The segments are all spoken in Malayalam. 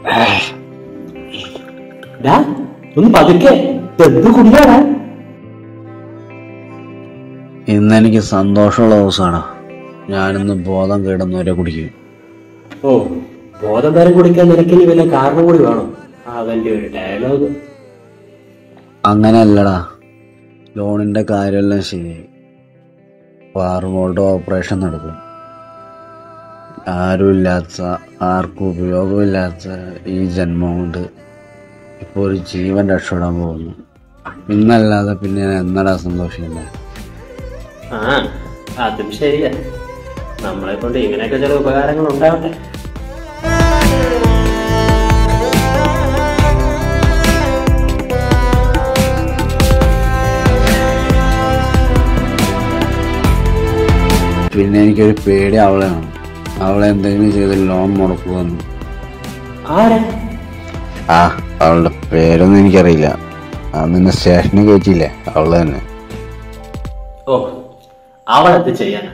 ഡാ ഒന്ന് പതുക്കെ എന്ത് കുടിയാടാ ഇന്ന് എനിക്ക് സന്തോഷമുള്ള ദിവസമാണ് ഞാനിന്ന് ബോധം കിടന്നവരെ കുടിക്കും ഓ ബോധം വരെ കുടിക്കാൻ നിനക്കിനി വല്ല കാരണം കൂടി വേണം അവന്റെ ഒരു ഡയലോഗ് അങ്ങനെയല്ലടാ ലോണിന്റെ കാര്യമെല്ലാം ശരിയായി പാറുമോളുടെ ഓപ്പറേഷൻ നടക്കും ആരുമില്ലാത്ത ആർക്കും ഉപയോഗമില്ലാത്ത ഈ ജന്മം കൊണ്ട് ഇപ്പോൾ ഒരു ജീവൻ രക്ഷപ്പെടാൻ പോകുന്നു ഇന്നല്ലാതെ പിന്നെ ഞാൻ എന്നടാ സന്തോഷിക്കുന്നത് ആ അതും ശരിയാ നമ്മളെ കൊണ്ട് ഇങ്ങനെയൊക്കെ ചില ഉപകാരങ്ങൾ ഉണ്ടാവട്ടെ പിന്നെ എനിക്കൊരു പേടി അവളെയാണ് അവളെ എന്തെങ്കിലും ചെയ്ത് ലോൺ മുടക്കുമെന്ന് ആരാ ആ അവളുടെ പേരൊന്നും എനിക്കറിയില്ല ആ നിന്നെ സ്റ്റേഷനിൽ കയറ്റിയില്ലേ അവള് തന്നെ ഓ അവളെന്ത് ചെയ്യാനാ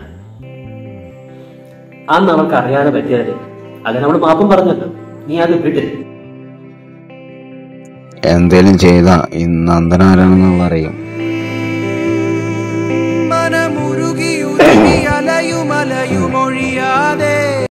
അന്ന് അവൾക്ക് അറിയാതെ പറ്റിയത് അതിനവൾ മാപ്പും പറഞ്ഞല്ലോ നീ അത് വിട് എന്തേലും ചെയ്താ ഈ നന്ദനാരാണെന്നുള്ള അറിയും മനമുരുകിയുരുകി അലയുമലയുമൊഴിയാതെ